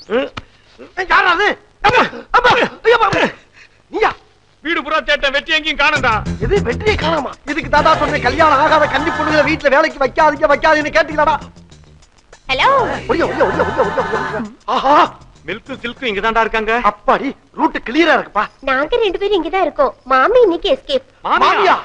யாரா அது அம்மா, அம்மா, ஐயோ, அம்மா. நீயா வீடு புறா தேட்ட வெட்டி எங்கேயும் காணண்டா இது வெற்றியை காணாமா இதுக்கு தாத்தா சொன்னேன் கல்யாணம் ஆகாத கன்னி பொண்ணுங்களை வீட்டுல வேலைக்கு வைக்காதீங்க வைக்காதீங்கன்னு கேட்டீங்களாடா ஹலோ ஒடிய ஒடிய ஒடிய ஒடிய ஒடிய ஒடிய ஆஹா மில்க் சில்க் இங்க தான்டா இருக்காங்க அப்பாடி ரூட் கிளியரா இருக்குப்பா நாங்க ரெண்டு பேரும் இங்கதான் இருக்கோம் மாமி இன்னைக்கு எஸ்கேப் மாமியா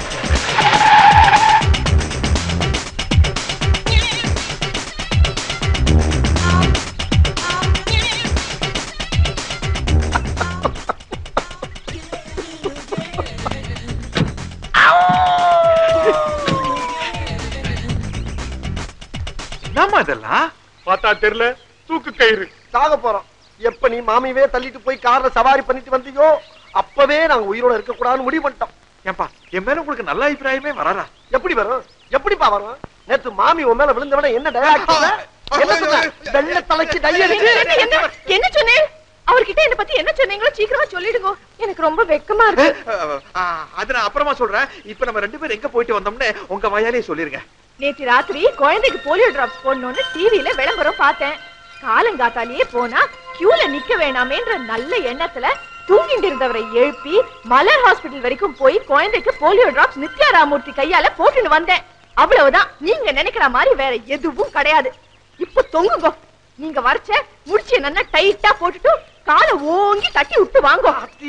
என்னம்மா இதெல்லாம் பார்த்தா தெரியல தூக்கு கயிறு சாக போறோம் எப்ப நீ மாமியவே தள்ளிட்டு போய் கார்ல சவாரி பண்ணிட்டு வந்தீங்கோ அப்பவே நாங்க உயிரோட இருக்க கூடாதுன்னு முடிவு பண்ணிட்டோம் ஏன்பா என் மேல உங்களுக்கு நல்ல அபிப்பிராயமே வராதா எப்படி வரும் எப்படிப்பா வரும் நேத்து மாமி உன் மேல விழுந்தவன என்ன டயாக்ட் என்ன சொன்ன வெள்ள தலைக்கு டை அடிச்சு என்ன சொன்னேன் அவர்கிட்ட என்ன பத்தி என்ன சொன்னீங்களோ சீக்கிரமா சொல்லிடுங்க எனக்கு ரொம்ப வெக்கமா இருக்கு அது நான் அப்புறமா சொல்றேன் இப்ப நம்ம ரெண்டு பேரும் எங்க போயிட்டு வந்தோம்னு உங்க வாயாலே சொல்லிருங்க நேற்று ராத்திரி குழந்தைக்கு போலியோ டிராப்ஸ் போடணும்னு டிவில விளம்பரம் பார்த்தேன் காலங்காத்தாலேயே போனா கியூல நிக்க வேணாமேன்ற நல்ல எண்ணத்துல தூங்கிட்டு இருந்தவரை எழுப்பி மலர் ஹாஸ்பிடல் வரைக்கும் போய் குழந்தைக்கு போலியோ டிராப்ஸ் நித்யா ராமூர்த்தி கையால போட்டுன்னு வந்தேன் அவ்வளவுதான் நீங்க நினைக்கிற மாதிரி வேற எதுவும் கிடையாது இப்ப தொங்குங்க நீங்க வரைச்ச முடிச்சு நல்லா டைட்டா போட்டுட்டு காலை ஓங்கி தட்டி விட்டு வாங்க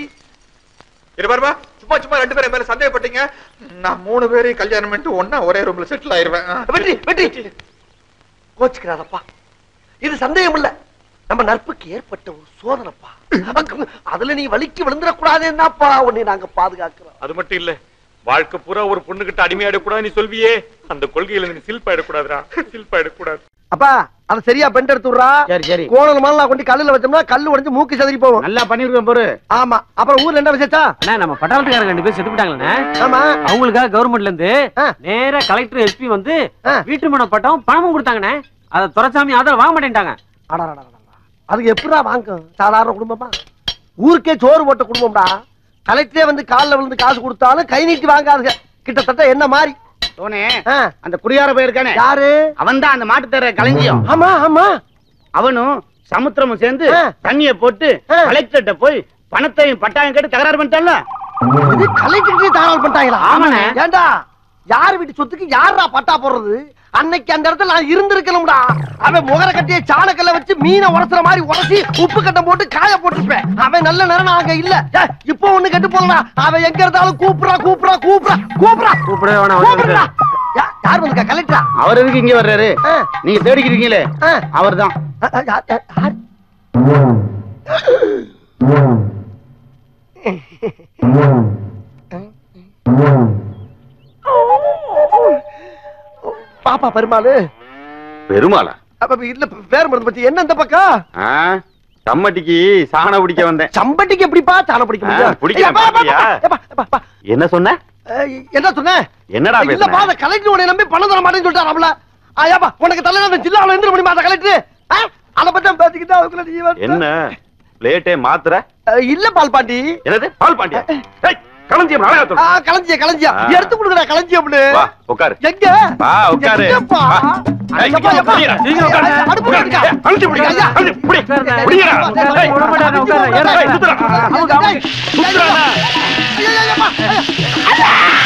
இரு பாருமா சும்மா சும்மா ரெண்டு பேரும் என் மேல சந்தேகப்பட்டீங்க நான் மூணு பேரையும் கல்யாணம் பண்ணிட்டு ஒன்னா ஒரே ரூம்ல செட்டில் ஆயிருவேன் வெற்றி வெற்றி கோச்சுக்கிறாதப்பா இது சந்தேகம் இல்ல நம்ம நட்புக்கு ஏற்பட்ட ஒரு சோதனைப்பா அதுல நீ வலிக்கு விழுந்துடக்கூடாதுன்னாப்பா உன்னை நாங்க பாதுகாக்கிறோம் அது மட்டும் இல்ல வாழ்க்கை பூரா ஒரு பொண்ணுகிட்ட அடிமையாடக்கூடாது நீ சொல்வியே அந்த கொள்கையில நீ சில்பாயிடக்கூடாதுடா சில்பாயிடக்கூடாது அப்பா அது சரியா பெண்ட் எடுத்து விடுறா சரி சரி கோணல் மேல நான் கொண்டு கல்லுல வச்சோம்னா கல்லு உடைஞ்சு மூக்கு செதறி போகும் நல்லா பண்ணிருக்கேன் பாரு ஆமா அப்புறம் ஊர்ல என்ன விசேஷா அண்ணா நம்ம பட்டாளத்துக்காரங்க ரெண்டு பேர் செத்து போயிட்டாங்களே ஆமா அவங்களுக்காக கவர்மெண்ட்ல இருந்து ஆ. நேரா கலெக்டர் எஸ்பி வந்து ஆ. வீட்டு மன பட்டம் பணமும் கொடுத்தாங்கண்ணே அத துரைசாமி ஆதரவு வாங்க மாட்டேன்ட்டாங்க அடடடடடா. அதுக்கு எப்படிடா வாங்கும் சாதாரண குடும்பமா ஊருக்கே சோறு போட்ட குடும்பம்டா கலெக்டரே வந்து கால்ல விழுந்து காசு கொடுத்தாலும் கை நீட்டி வாங்காதுங்க கிட்டத்தட்ட என்ன மாதிரி சோனே ஆ, அந்த குடியார போயிருக்கானே யாரு அவன் தான் அந்த மாட்டு தர களஞ்சியம் ஆமா ஆமா அவனும் சமுத்திரமும் சேர்ந்து ஆ. தண்ணிய போட்டு ஆ. கலெக்டர்கிட்ட போய் பணத்தையும் பட்டாயம் கேட்டு தகராறு பண்ணிட்டான்ல இது கலெக்டரே தாராளம் பண்ணிட்டாங்களா ஆமாண்ணே. ஏண்டா யார் வீட்டு சொத்துக்கு யாரா பட்டா போடுறது அன்னைக்கு அந்த இடத்துல நான் இருந்திருக்கணும்டா அவன் முகர கட்டிய சாணக்கல்ல வச்சு மீனை உரசுற மாதிரி உரசி உப்பு கட்டம் போட்டு காய போட்டுருப்பேன் அவன் நல்ல நேரம் அங்க இல்ல ஏய், இப்போ ஒண்ணு கெட்டு போலடா அவன் எங்க இருந்தாலும் கூப்பிடுறா கூப்பிடுறா கூப்பிடுறா கூப்பிடுறா கூப்பிடவே வேணாம் வந்து கூப்பிடுறா யா- யார் வந்திருக்கா கலெக்டரா அவர் எதுக்கு இங்க வர்றாரு ஆ. நீங்க தேடிக்கிறீங்களே ஆ. அவர்தான் அ, அ, யார், யார், யார்? பாப்பா பெருமாளு பெருமாளா அப்ப இல்ல பேர் மருந்து பத்தி என்ன இந்த பக்கம் ஆ, சம்மட்டிக்கு சாண பிடிக்க வந்தேன் சம்பட்டிக்கு எப்படிப்பா சாண பிடிக்க ஆ, முடியும் பிடிக்கிறேன், ஏப்பா, ஏப்பா, பாத்தியா? ஏப்பா, ஏப்பா, ஏப்பா. என்ன சொன்ன ஏய், என்ன சொன்ன என்னடா இல்லப்பா பேசுன அந்த கலெக்டர் உன்னை நம்பி பணம் தர மாட்டேன்னு சொல்லிட்டாராம்ல ஐயாப்பா உனக்கு தலையில அந்த ஜில்லாவில் எந்திர முடியுமா அந்த கலெக்டர் அதை பத்தி பேசிக்கிட்டா அதுக்குள்ள நீ வந்து- என்ன பிளேட்டே மாத்துற அஹ், இல்ல பால் பாண்டி என்னது பால் பாண்டியா ஏய், களஞ்சியம் ஆ, நாடகத்தோட களஞ்சியம் களஞ்சியம் ஆ. எடுத்து கொடுக்குறா களஞ்சியம்னு வா உட்காரு எங்க வா உட்காரு எங்கப்பா? வா. ஏய், எப்பா, எப்பா? புடிடா, சீக்கிரம் உட்காரு. அடுப்பு உட்காரு. இருக்கா? ஏய், கழுத்து பிடிடா, ஐயா. கழுத்து பிடி. பிடிடா. ஏய், விட மாட்டாங்க, உட்காரு. ஏறு, ஏய், சுத்துடா. ஏய், சுத்துடா. ஐயா, ஐயா, ஐயா, ஐயா.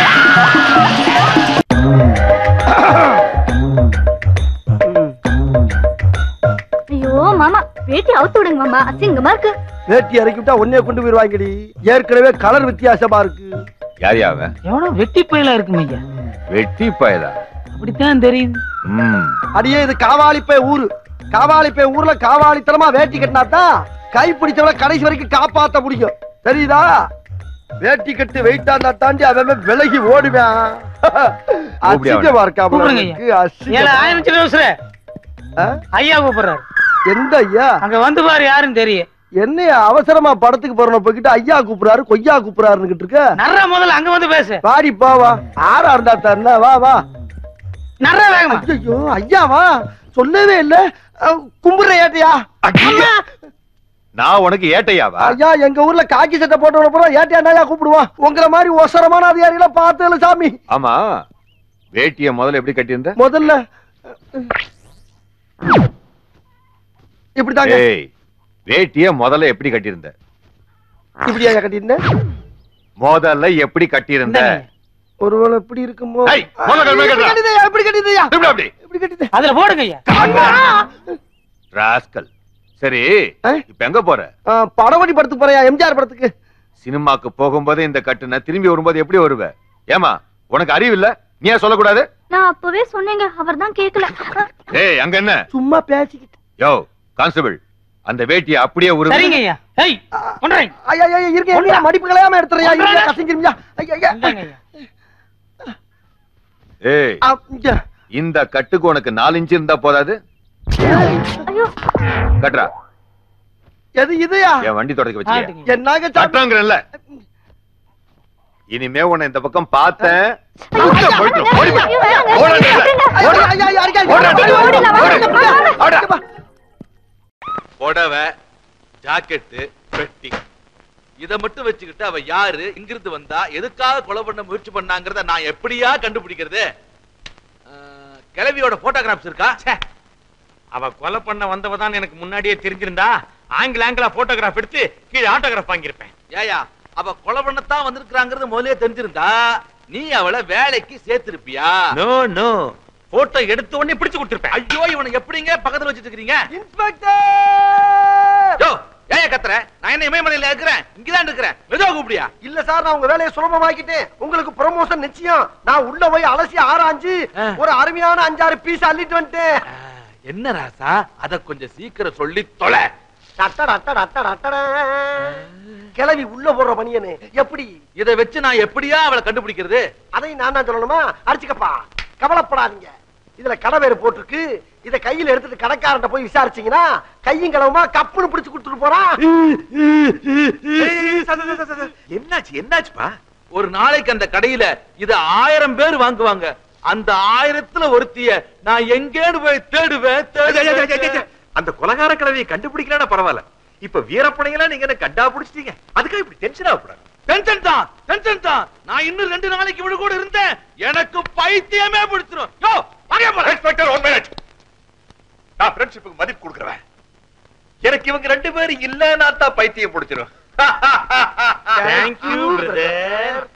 ஐயோ மாமா வேட்டி அவுத்து விடுங்க மாமா அசிங்கமா இருக்கு வேட்டி இறக்கி விட்டா ஒன்னே கொண்டு போயிருவாங்கடி ஏற்கனவே கலர் வித்தியாசமா இருக்கு யார் அவன் எவனோ வெட்டி பயிலா இருக்குங்க ஐயா வெட்டி பயலா அப்படித்தான் தெரியுது ம் அடியே இது காவாலிப்பே ஊரு காவாலிப்பே ஊர்ல காவாலித்தனமா வேட்டி கட்டினாதான் கை பிடிச்சவன கடைசி வரைக்கும் காப்பாத்த முடியும் தெரியுதா வேட்டி கட்டு வெயிட்டா இருந்தா தாண்டி அவன் விலகி ஓடுவேன் அசிங்கமா இருக்கா கூப்பிடுங்க ஐயா. ஏல ஆயிரம் நிமிஷம் ஐயா கூப்பிடுறாரு எந்த ஐயா அங்க வந்து பாரு யாருன்னு தெரியும் என்னையா அவசரமா படத்துக்கு போறோம் போய்கிட்டு ஐயா கூப்பிடுறாரு கொய்யா கூப்பிடுறாருன்னு இருக்க நர்ற முதல்ல அங்க வந்து பேசு வாடி பா வா ஆறா இருந்தா தரல வா வா நர்ற வேகமா ஐயோ ஐயாவா சொல்லவே இல்ல அஹ், கும்பிடுற ஏட்டையா ஐயா. நான் உனக்கு ஏட்டையாவா ஐயா எங்க ஊர்ல காக்கி சட்டை போட்டவன பூரா ஏட்டையா கூப்பிடுவான் உங்கள மாதிரி ஒசரமான அதிகாரிகளை பார்த்ததுல சாமி ஆமா வேட்டிய முதல்ல எப்படி கட்டியிருந்த முதல்ல இப்படிதாங்க ஏய் வேட்டிய முதல்ல எப்படி கட்டியிருந்த இப்படியா கட்டியிருந்தேன் முதல்ல எப்படி கட்டியிருந்த இந்தாங்க. ஒருவேளை இப்படி இருக்குமோ ஏய், முதல்ல கட்டுங்க, இப்படி கட்டுங்க. கட்டிதையா இப்படி கட்டிதையா இப்படி அப்படி இப்படி கட்டிதே அதுல போடுங்க ஐயா ராஸ்கல் சரி ஆ? இப்ப எங்க போற படவடி படத்துக்கு போறியா எம்ஜிஆர் படத்துக்கு சினிமாக்கு போகும்போது இந்த கட்டுன திரும்பி வரும்போது எப்படி வருவ ஏமா உனக்கு அறிவு இல்ல நீ ஏன் சொல்லக்கூடாது நான் அப்பவே சொன்னேங்க அவர் தான் கேக்கல ஏய் அங்க என்ன சும்மா பேசிக்கிட்டு யோ கான்ஸ்டபிள் அந்த வேட்டியை அப்படியே உருவு சரிங்க ஐயா ஏய் கொண்டுறேன் ஐயா ஐயா இருக்க இருக்க மடிப்பு கலையாம எடுத்துறியா இருக்க ஒன்றாக. கசங்கிருமியா ஐயா ஐயா இந்தாங்க ஐயா ஏய் ஆ, இங்க. இந்த கட்டுக்கு உனக்கு நாலு இன்ச்சு இருந்தா போதாது ஐயோ கட்டுறா எது இதுயா என் வண்டி தொடக்க வச்சு ஆட்டுங்க. என்னங்க சாமி? கட்டுறாங்கிறல்ல இனிமே உன்னை இந்த பக்கம் பார்த்தேன் ஐயோ, உள்ள போயிட்டு வா, ஓடி போய். ஐயோ, வேணாங்க. ஓடாதீங்க. ஐயா, ஐயா, ஐயா, ஐயா, ஐயா, ஓடு, ஐயா, ஓடு, ஓடு, ஓடு, ஓடு, ஓடு. ஓடு, ஓடு. புடவை ஜாக்கெட்டு பெட்டி இத மட்டும் வச்சுக்கிட்டு அவ யாரு இங்கிருந்து வந்தா எதுக்காக கொலை பண்ண முயற்சி பண்ணாங்கறத நான் எப்படியா கண்டுபிடிக்கிறது அஹ், கிழவியோட போட்டோகிராஃப்ஸ் இருக்கா ச்சே. அவ கொலை பண்ண வந்தவ தான் எனக்கு முன்னாடியே தெரிஞ்சிருந்தா ஆங்கில ஆங்கிலா போட்டோகிராஃப் எடுத்து கீழே ஆட்டோகிராஃப் வாங்கியிருப்பேன் ஏயா அவ கொலை பண்ணத்தான் வந்திருக்காங்கிறது முதல்லயே தெரிஞ்சிருந்தா நீ அவளை வேலைக்கு சேர்த்திருப்பியா நோ நோ போட்டோ எடுத்த உடனே பிடிச்சு கொடுத்திருப்பேன் ஐயோ இவனை எப்படிங்க பக்கத்துல வச்சிட்டு இருக்கீங்க இன்ஸ்பெக்டர் யோ ஏன் கத்துற நான் என்ன இமயமலையில இருக்கிறேன் இங்கதான் இருக்கிறேன் மெதுவா கூப்பிடியா இல்ல சார் நான் உங்க வேலையை சுலபமாக்கிட்டேன் உங்களுக்கு ப்ரமோஷன் நிச்சயம் நான் உள்ள போய் அலசி ஆராய்ஞ்சு ஆ. ஒரு அருமையான அஞ்சாறு பீஸ் அள்ளிட்டு வந்துட்டேன் என்ன ராசா அத கொஞ்சம் சீக்கிரம் சொல்லி தொலை டட்டட, டட்டட, டட்டட, டட்டட. கிளவி உள்ள போடுற பணியனு எப்படி இத வச்சு நான் எப்படியா அவளை கண்டுபிடிக்கிறது அதை நான் தான் சொல்லணுமா அடிச்சுக்கப்பா கவலைப்படாதீங்க இதுல கடை வேறு போட்டிருக்கு இத கையில எடுத்துட்டு கடைக்காரன்ட்ட போய் விசாரிச்சீங்கன்னா கையும் கடவுமா கப்புன்னு பிடிச்சு கொடுத்துட்டு போறான் என்னாச்சு என்னாச்சுப்பா ஒரு நாளைக்கு அந்த கடையில இத ஆயிரம் பேர் வாங்குவாங்க அந்த ஆயிரத்துல ஒருத்திய நான் எங்கேன்னு போய் தேடுவேன் தேடுவேன். அந்த கொலகார கிழவியை கண்டுபிடிக்கலன்னா பரவாயில்ல இப்ப வீரப்பனையெல்லாம் நீங்க என்ன கண்டா பிடிச்சிட்டீங்க அதுக்காக இப்படி டென்ஷன் ஆகக்கூடாது டென்ஷன் தான் டென்ஷன் தான் நான் இன்னும் ரெண்டு நாளைக்கு இவனு கூட இருந்தேன் எனக்கு பைத்தியமே பிடிச்சிரும் யோ வாங்க போல இன்ஸ்பெக்டர் ஒன் மினிட் நான் ஃப்ரெண்ட்ஷிப்புக்கு மதிப்பு கொடுக்குறேன் எனக்கு இவங்க ரெண்டு பேரும் இல்லன்னா தான் பைத்தியம் பிடிச்சிரும் தேங்க்யூ பிரதர்